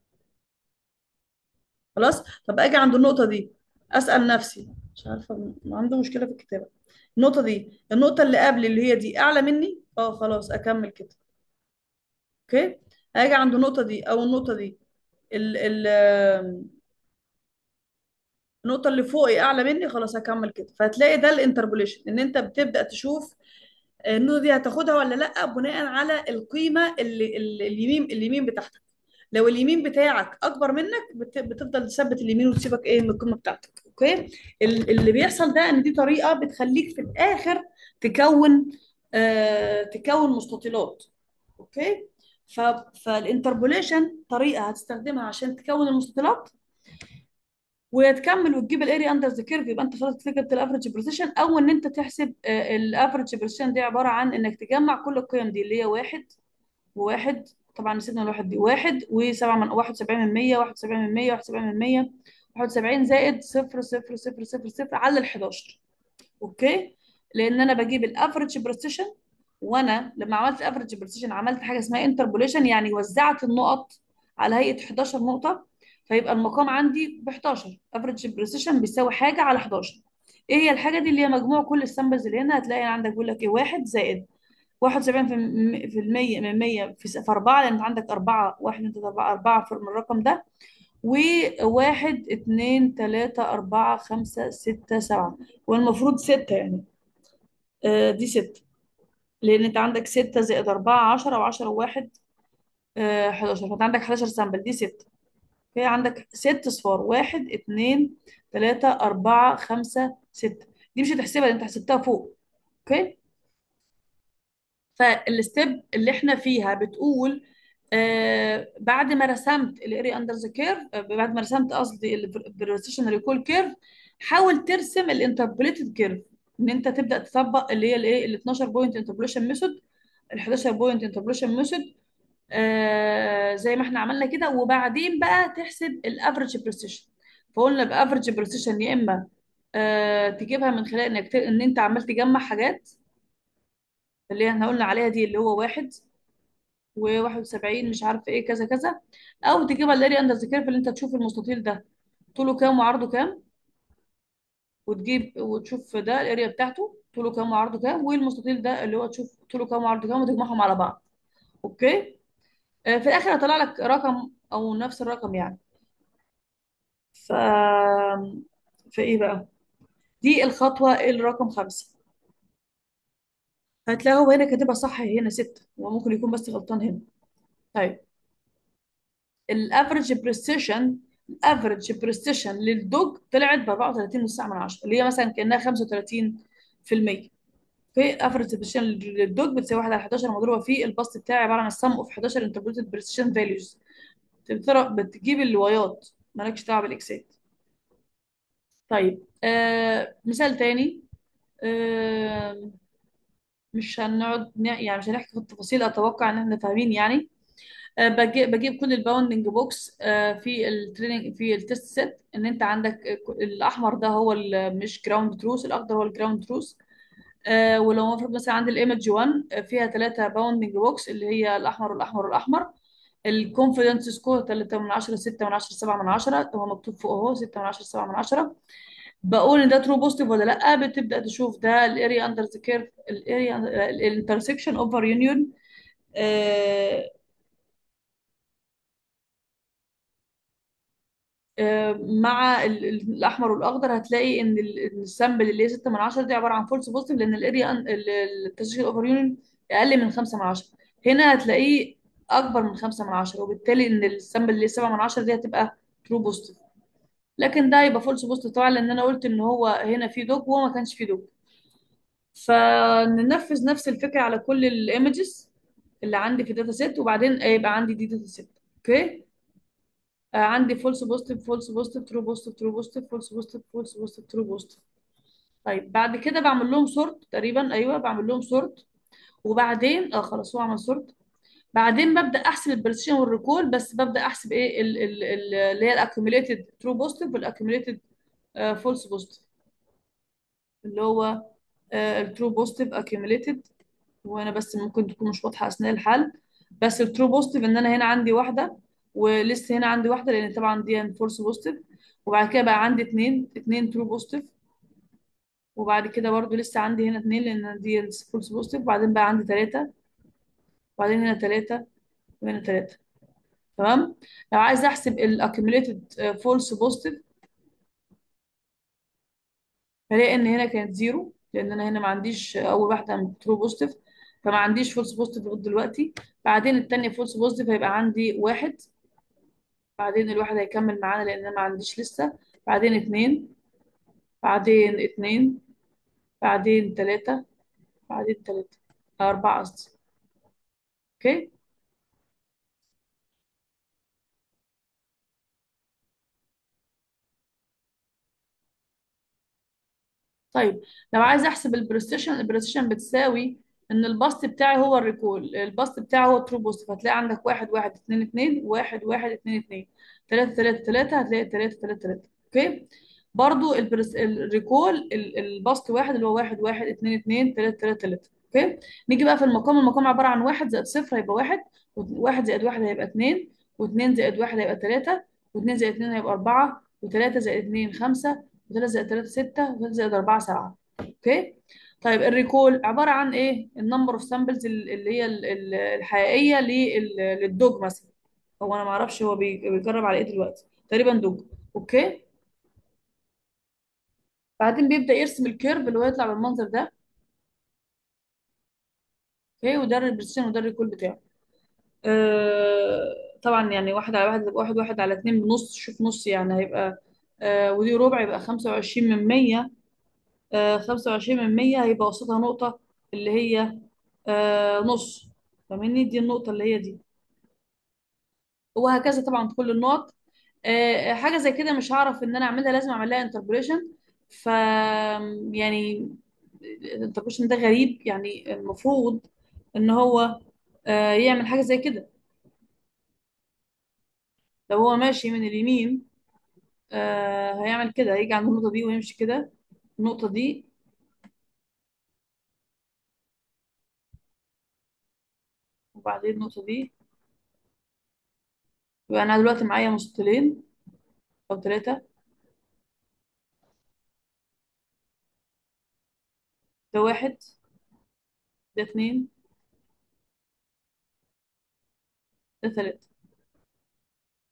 خلاص طب اجي عند النقطه دي اسال نفسي مش عارفه ما عنده مشكله في الكتابه النقطه دي النقطه اللي قبل اللي هي دي اعلى مني اه خلاص اكمل كده اوكي اجي عند النقطه دي او النقطه دي ال ال النقطة اللي فوقي أعلى مني خلاص هكمل كده فهتلاقي ده الانتربوليشن إن أنت بتبدأ تشوف النقطة دي هتاخدها ولا لأ بناء على القيمة اللي اللي- اليمين اليمين بتاعتك لو اليمين بتاعك أكبر منك بت- بتفضل تثبت اليمين وتسيبك إيه من القيمة بتاعتك أوكي ال- اللي بيحصل ده إن دي طريقة بتخليك في الآخر تكون آه تكون مستطيلات أوكي ف فالانتربوليشن طريقة هتستخدمها عشان تكون المستطيلات وتكمل وتجيب الاريا اندر ذا كيرف يبقى انت خلاص كده جبت الافريج بريسيشن او ان انت تحسب الافريج بريسيشن دي عباره عن انك تجمع كل القيم دي اللي هي واحد وواحد طبعا نسينا الواحد دي واحد وسبعة من واحد وسبعين من مية واحد وسبعين من مية واحد وسبعين من مية واحد وسبعين زائد صفر صفر صفر صفر صفر على الحداشر اوكي لان انا بجيب الافريج بريسيشن وانا لما عملت الافريج بريسيشن عملت حاجه اسمها انتربوليشن يعني وزعت النقط على هيئه 11 نقطه فيبقى المقام عندي ب 11 افريج بريسيشن بيساوي حاجه على 11 ايه هي الحاجه دي اللي هي مجموع كل السامبلز اللي هنا هتلاقي عندك بيقول لك ايه واحد زائد 71 في الم- في المية من 100 في في 4 لان انت عندك 4 1 2 3 4 4 من الرقم ده وواحد اتنين تلاتة أربعة خمسة ستة سبعة والمفروض ستة يعني آه دي ستة لأن أنت عندك ستة زائد أربعة عشرة وعشرة وواحد آه 11 فأنت عندك 11 سامبل دي ستة في عندك ست صفار واحد اتنين تلاتة أربعة خمسة ستة دي مش هتحسبها دي أنت حسبتها فوق أوكي فالستيب اللي احنا فيها بتقول آه بعد ما رسمت الاريا اندر ذا كيرف بعد ما رسمت قصدي البريسيشن ريكول كيرف حاول ترسم الانتربوليتد كيرف ان انت تبدا تطبق اللي هي الايه ال 12 بوينت انتربوليشن ميثود ال 11 بوينت انتربوليشن ميثود آه زي ما احنا عملنا كده وبعدين بقى تحسب الافريج بريسيشن فقلنا بافريج بريسيشن يا اما آه تجيبها من خلال انك ت- ان انت عمال تجمع حاجات اللي احنا قلنا عليها دي اللي هو واحد و71 مش عارفه ايه كذا كذا او تجيبها الاريا اندر ذا كيرف اللي انت تشوف المستطيل ده طوله كام وعرضه كام وتجيب وتشوف ده الاريا بتاعته طوله كام وعرضه كام والمستطيل ده اللي هو تشوف طوله كام وعرضه كام وتجمعهم على بعض اوكي آه، في الاخر هطلع لك رقم او نفس الرقم يعني ف فايه بقى دي الخطوه الرقم خمسة هتلاقي هو هنا كاتبها صح هنا ستة هو ممكن يكون بس غلطان هنا طيب الافريج بريسيشن الافريج بريسيشن للدوج طلعت ب 34.9 من 10 اللي هي مثلا كانها 35% في افريج بريسيشن للدوج بتساوي 1 على 11 مضروبه في البسط بتاعي عباره عن السم اوف 11 انتربريتد بريسيشن فاليوز بتجيب الوايات مالكش دعوه بالاكسات طيب آه مثال تاني آه مش هنقعد ن- يعني مش هنحكي في التفاصيل اتوقع ان احنا فاهمين يعني آه، بجيب, بجيب كل الباوندنج بوكس آه، في التريننج في التست سيت ان انت عندك آه، الاحمر ده هو ال- مش جراوند تروث الاخضر هو الجراوند تروث ولو المفروض مثلا عندي الايمج 1 آه، فيها ثلاثه باوندنج بوكس اللي هي الاحمر والاحمر والاحمر الكونفيدنس سكور 3 من 10 6 من 10 7 من 10 هو مكتوب فوق اهو 6 من 10 7 من 10 بقول ان ده ترو بوزيتيف ولا لا بتبدا تشوف ده الاريا اندر ذا كيرف الاريا الانترسكشن اوفر يونيون آه، مع ال- ال- الاحمر والاخضر هتلاقي ان ال- إن السامبل اللي هي 6 من 10 دي عباره عن فولس بوزيتيف لان الاريا التشغيل اوفر يونين اقل من 5 من 10 هنا هتلاقيه اكبر من 5 من 10 وبالتالي ان السامبل اللي هي 7 من 10 دي هتبقى ترو بوزيتيف لكن ده يبقى فولس بوزيتيف طبعا لان انا قلت ان هو هنا في دوج وهو ما كانش في دوج فننفذ نفس الفكره على كل الايمجز اللي عندي في الداتا سيت وبعدين يبقى عندي دي داتا سيت اوكي آه عندي فولس بوزيتيف فولس بوزيتيف ترو بوزيتيف ترو بوزيتيف فولس بوزيتيف فولس بوزيتيف ترو بوزيتيف طيب بعد كده بعمل لهم سورت تقريبا ايوه بعمل لهم سورت وبعدين اه خلاص هو عمل سورت بعدين ببدا احسب البرسيشن والريكول بس ببدا احسب ايه ال- ال- ال- اللي هي الاكيوميليتد ترو بوزيتيف والاكيوميليتد فولس بوزيتيف اللي هو الترو بوزيتيف اكيوميليتد وانا بس ممكن تكون مش واضحه اثناء الحل بس الترو بوزيتيف ان انا هنا عندي واحده ولسه هنا عندي واحده لان طبعا دي فولس بوزيتيف وبعد كده بقى عندي اتنين اتنين ترو بوزيتيف وبعد كده برضو لسه عندي هنا اتنين لان دي فولس بوزيتيف وبعدين بقى عندي تلاته وبعدين هنا تلاته وهنا تلاته تمام لو عايز احسب الاكيوميليتد فولس بوزيتيف هلاقي ان هنا كانت زيرو لان انا هنا ما عنديش اول واحده ترو بوزيتيف فما عنديش فولس بوزيتيف لغايه دلوقتي بعدين التانية فولس بوزيتيف هيبقى عندي واحد بعدين الواحد هيكمل معانا لان انا ما عنديش لسه بعدين اتنين بعدين اتنين بعدين تلاتة بعدين تلاتة أربعة قصدي اوكي طيب لو عايز احسب البرستيشن البرستيشن بتساوي ان الباست بتاعي هو الريكول الباست بتاعي هو الترو بوست فهتلاقي عندك واحد واحد اتنين اتنين واحد واحد اتنين اتنين تلاتة تلاتة تلاتة هتلاقي تلاتة تلاتة تلاتة اوكي برضو البرس... الريكول ال- الباست واحد اللي هو واحد واحد اتنين اتنين تلاتة تلاتة تلاتة اوكي نيجي بقى في المقام المقام عبارة عن واحد زائد صفر هيبقى واحد وواحد زائد واحد هيبقى اتنين واتنين زائد واحد هيبقى تلاتة واتنين زائد اتنين هيبقى أربعة وتلاتة زائد اتنين خمسة وتلاتة زائد تلاتة ستة وتلاتة زائد أربعة سبعة اوكي طيب الريكول عباره عن ايه النمبر اوف سامبلز اللي هي ال- ال- الحقيقيه لل- للدوج مثلا هو انا ما اعرفش هو بي- بيجرب على ايه دلوقتي تقريبا دوج اوكي بعدين بيبدا يرسم الكيرف اللي هو يطلع بالمنظر ده اوكي وده البريسيشن وده الريكول بتاعه آه طبعا يعني واحد على واحد يبقى واحد واحد على اتنين بنص شوف نص يعني هيبقى آه ودي ربع يبقى 25 من 100 آه 25 من 100 هيبقى قصادها نقطة اللي هي آه نص فاهمني دي النقطة اللي هي دي وهكذا طبعا في كل النقط آه، حاجه زي كده مش هعرف ان انا اعملها لازم اعمل لها انتربريشن ف يعني الانتربريشن ده غريب يعني المفروض ان هو آه، يعمل حاجه زي كده لو هو ماشي من اليمين آه، هيعمل كده هيجي عند النقطه دي ويمشي كده النقطه دي وبعدين النقطه دي يبقى انا دلوقتي معايا مستطيلين او ثلاثه ده واحد ده اثنين ده ثلاثه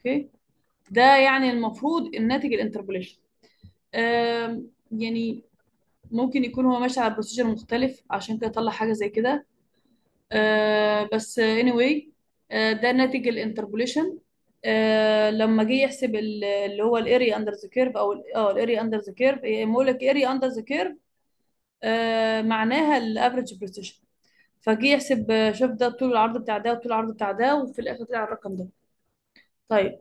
اوكي ده يعني المفروض الناتج الانتربوليشن آم، يعني ممكن يكون هو ماشي على بروسيجر مختلف عشان كده طلع حاجه زي كده آه بس anyway آه ده ناتج الانتربوليشن آه لما جه يحسب ال- اللي هو الاريا اندر ذا كيرف او ال- اه الاريا اندر ذا كيرف بيقول لك اريا اندر ذا كيرف معناها الافريج بريسيشن فجه يحسب آه، شوف ده طول العرض بتاع ده وطول العرض بتاع ده وفي الاخر طلع الرقم ده طيب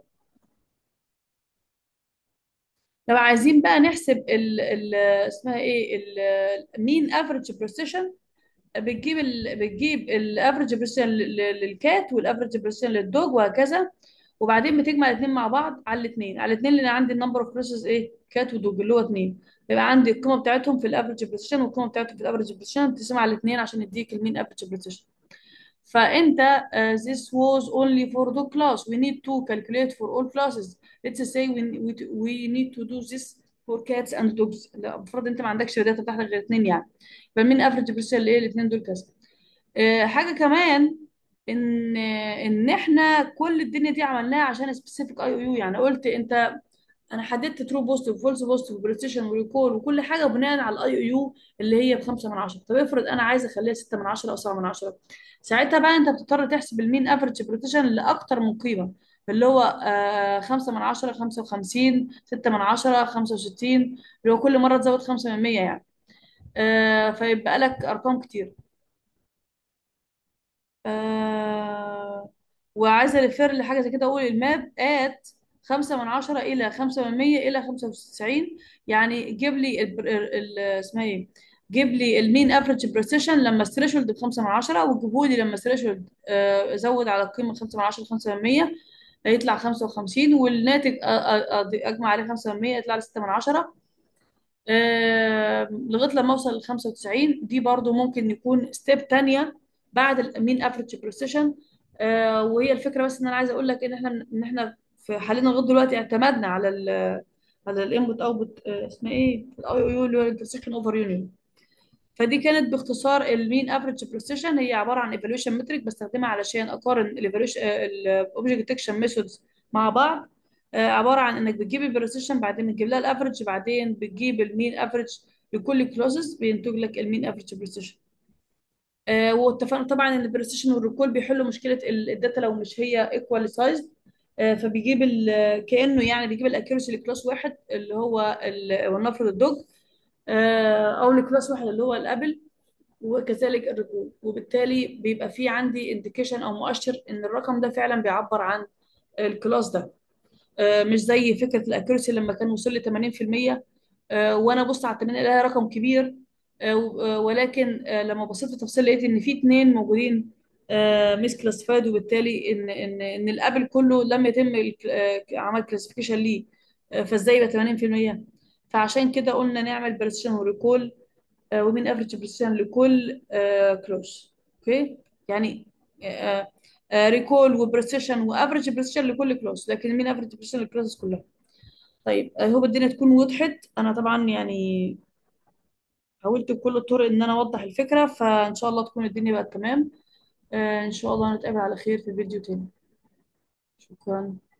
لو عايزين بقى نحسب ال ال اسمها ايه المين افريج بريسيشن بتجيب ال... بتجيب الافريج بريسيشن للكات والافريج بريسيشن للدوج وهكذا وبعدين بتجمع الاثنين مع بعض على الاثنين على الاثنين اللي عندي النمبر اوف بريسز ايه كات ودوج اللي هو اثنين يبقى عندي القيمه بتاعتهم في الافريج بريسيشن والقيمه بتاعتهم في الافريج بريسيشن تقسم على الاثنين عشان يديك المين افريج بريسيشن فانت uh, this was only for the class we need to calculate for all classes let's say we, we, we need to do this for cats and dogs لا المفروض انت ما عندكش الداتا بتاعتك غير اثنين يعني فمين افريج بريسيشن الايه الاثنين دول كذا آه، حاجه كمان ان ان احنا كل الدنيا دي عملناها عشان سبيسيفيك اي او يو يعني قلت انت انا حددت ترو بوزيتيف فولس بوزيتيف بريسيشن وريكول وكل حاجه بناء على الاي او يو اللي هي بخمسة من عشرة طب افرض انا عايزه اخليها ستة من عشرة او سبعة من عشرة ساعتها بقى انت بتضطر تحسب المين افريج بريسيشن لاكتر من قيمه اللي هو آه خمسة من عشرة خمسة وخمسين ستة من عشرة خمسة وستين اللي هو كل مرة تزود خمسة من مية يعني آه فيبقى لك أرقام كتير آه وعايزة الفر لحاجة زي كده أقول الماب آت خمسة من عشرة إلى خمسة من مية إلى خمسة وتسعين يعني جيب لي ال ال اسمها إيه جيب لي المين افريج بريسيشن لما الثريشولد بخمسة من عشرة وجيبه لي لما الثريشولد آه زود على القيمة خمسة من عشرة خمسة من مية يطلع خمسة وخمسين والناتج آه، آه، آه، أجمع عليه خمسة من مية يطلع لي ستة من عشرة آه، لغايه لما اوصل ل 95 دي برضو ممكن يكون ستيب تانية بعد المين افريج بريسيشن وهي الفكره بس ان انا عايزه اقول لك ان احنا ان احنا في حالنا لغايه دلوقتي اعتمدنا على ال على الانبوت اوتبوت اسمها ايه الاي او يو اللي هو الانترسكشن اوفر يونيون فدي كانت باختصار المين افريج بريسيشن هي عباره عن ايفالويشن متريك بستخدمها علشان اقارن الايفالويشن الاوبجكت ديتكشن ميثودز مع بعض آه، عباره عن انك بتجيب البريسيشن بعدين بتجيب لها الافريج بعدين بتجيب المين افريج لكل كلوزز بينتج لك المين افريج بريسيشن آه، واتفقنا طبعا ان البريسيشن والريكول بيحلوا مشكله ال- الداتا لو مش هي ايكوال سايز فبيجيب ال- كانه يعني بيجيب الاكيورسي لكلاس واحد اللي هو ال- ولنفرض الدوج آه، او لكلاس واحد اللي هو الابل وكذلك الركود وبالتالي بيبقى في عندي انديكيشن او مؤشر ان الرقم ده فعلا بيعبر عن الكلاس ده آه، مش زي فكره الاكيرسي لما كان وصل لي 80% آه، وانا بص على 80 الاقي رقم كبير آه، و- آه، ولكن آه، لما بصيت في التفصيل لقيت ان في اتنين موجودين ميس كلاسيفايد وبالتالي ان ان ان الابل كله لم يتم ال- آه، عمل كلاسيفيكيشن ليه آه، فازاي يبقى 80% فعشان كده قلنا نعمل بريسيشن وريكول ومين افريج بريسيشن لكل كلوز اوكي يعني ريكول وبريسيشن وافريج بريسيشن لكل كلوز لكن مين افريج بريسيشن للكلوز كلها طيب هو الدنيا تكون وضحت انا طبعا يعني حاولت بكل الطرق ان انا اوضح الفكره فان شاء الله تكون الدنيا بقت تمام آه، ان شاء الله نتقابل على خير في فيديو تاني شكرا